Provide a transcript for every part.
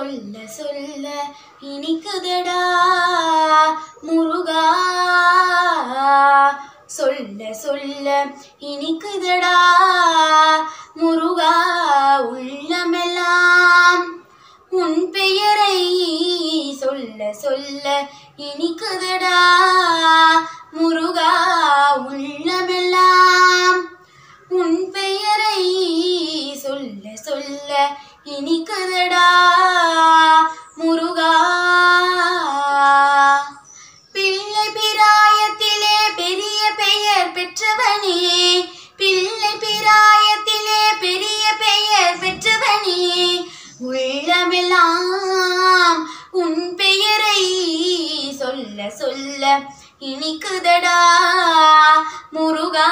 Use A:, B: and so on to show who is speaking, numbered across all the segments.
A: சொல்ல சொல்ல இனிக்குதடா முருகா சொல்ல சொல்ல இனிக்குதடா முருகா உள்ளமெல்லாம் உன் பெயரை சொல்ல சொல்ல இனிக்குதடா முருகா உள்ளமெல்லாம் உன் பெயரை சொல்ல சொல்ல இனிக்குதடா முருகா பிள்ளை பிராயத்திலே பெரிய பெயர் பெற்றவனே பிள்ளை பிராயத்திலே பெரிய பெயர் பெற்றவனே உள்ளமெல்லாம் உன் பெயரை சொல்ல சொல்ல இனிக்குதடா முருகா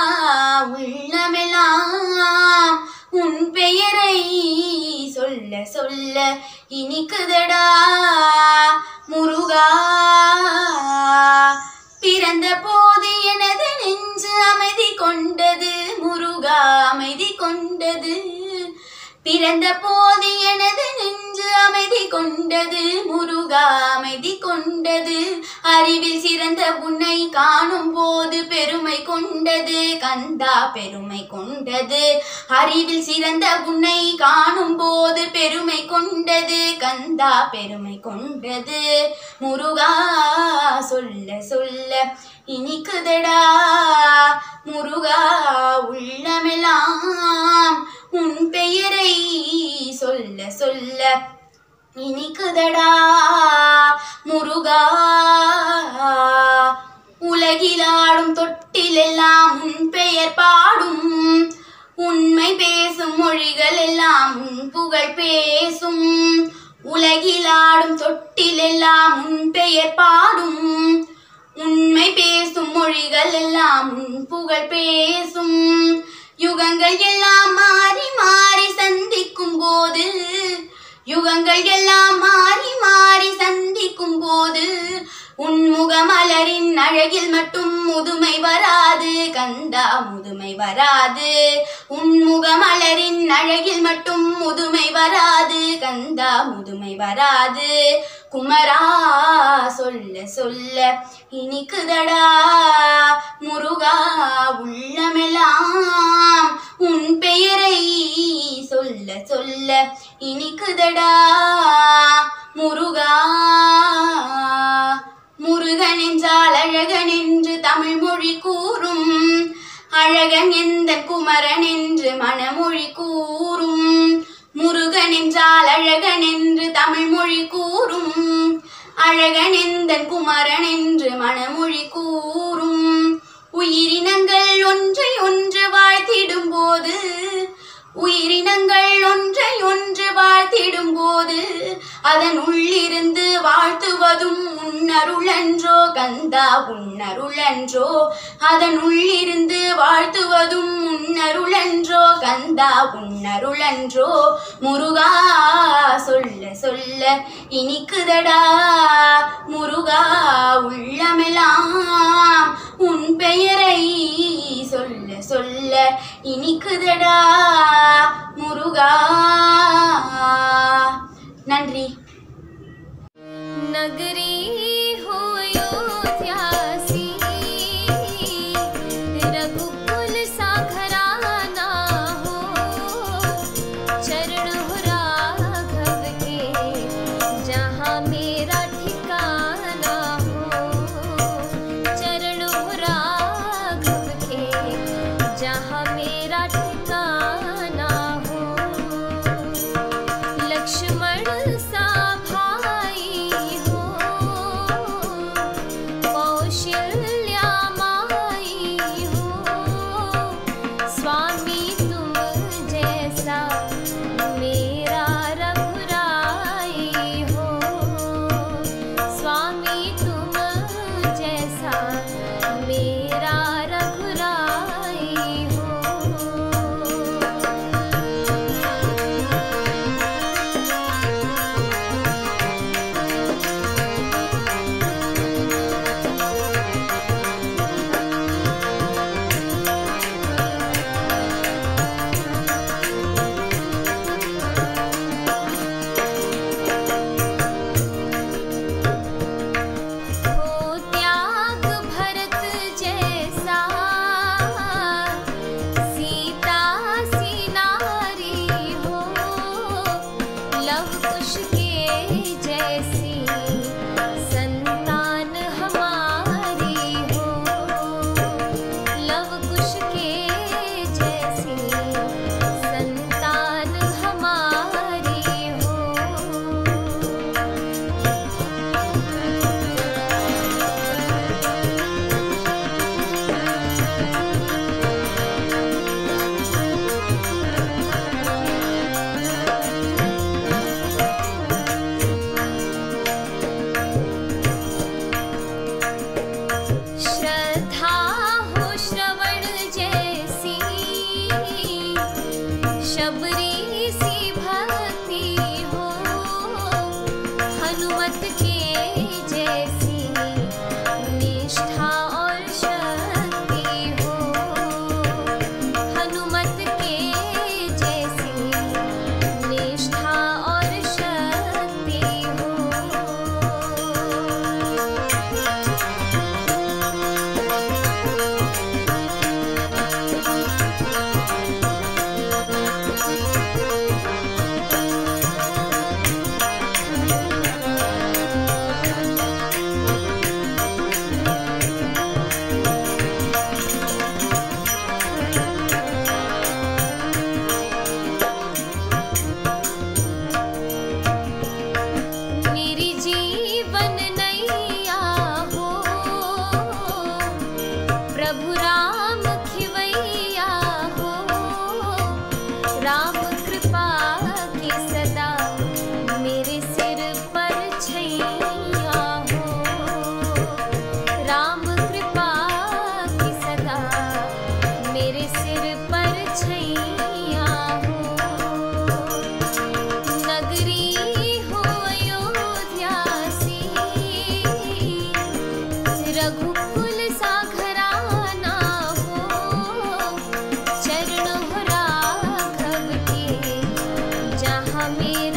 A: உள்ளமெல்லாம் உன் பெயரை சொல்ல சொல்ல இனிக்குதடா முருகா பிறந்த போது எனது நெஞ்சு அமைதி கொண்டது முருகா அமைதி கொண்டது பிறந்த போது எனது நெஞ்சு அமைதி கொண்டது முருகா அமைதி கொண்டது அறிவில் சிறந்த உன்னை காணும் போது பெருமை கொண்டது கந்தா பெருமை கொண்டது அறிவில் சிறந்த உன்னை காணும் போது பெருமை கொண்டது கந்தா பெருமை கொண்டது முருகா சொல்ல சொல்ல இனிக்குதடா முருகா உள்ளமெல்லாம் உன் பெயரை சொல்ல சொல்ல இனிக்குதடா முருகா உலகிலாடும் தொட்டிலெல்லாம் உன் பெயர் பாடும் உண்மை பேசும் மொழிகள் எல்லாம் உன் புகழ் பேசும் உலகிலாடும் தொட்டிலெல்லாம் உன் பெயர் பாடும் உண்மை பேசும் மொழிகள் எல்லாம் உன் புகழ் பேசும் யுகங்கள் எல்லாம் மாறி மாறி சந்திக்கும் போது யுகங்கள் எல்லாம் மாறி மாறி சந்திக்கும் போது உன் முகமலரின் அழகில் மட்டும் முதுமை வராது கந்தா முதுமை வராது உன் முகமலரின் அழகில் மட்டும் முதுமை வராது கந்தா முதுமை வராது குமரா சொல்ல சொல்ல இனிக்குதடா முருகா உள்ளமெல்லாம் உன் பெயரை சொல்ல சொல்ல இனிக்குதடா முருகா முருகன் என்றால் அழகன் என்று தமிழ் மொழி கூறும் அழகன் எந்த குமரன் என்று மணமொழி கூறும் முருகன் என்றால் அழகன் என்று தமிழ் மொழி கூறும் அழகன் எந்த குமரன் என்று மணமொழி கூறும் உயிரினங்கள் ஒன்றை ஒன்று வாழ்த்திடும் போது உயிரினங்கள் ஒன்றை ஒன்று வாழ்த்திடும் போது அதன் உள்ளிருந்து வாழ்த்துவதும் உன்னருளன்றோ கந்தா உன்னருளன்றோ அதன் உள்ளிருந்து வாழ்த்துவதும் உன்னருளன்றோ கந்தா உன்னருளன்றோ முருகா சொல்ல சொல்ல இனிக்குதடா முருகா உள்ளமெல்லாம் உன் பெயரை சொல்ல சொல்ல இனிக்குதடா முருகா நன்றி
B: नगरी हो योध्यासी रघुकुल सा घराना हो चरण हो राघव के जहाँ मेरा ठिकाना हो चरण हो राघव के जहाँ मेरा ठिकाना हो मेरा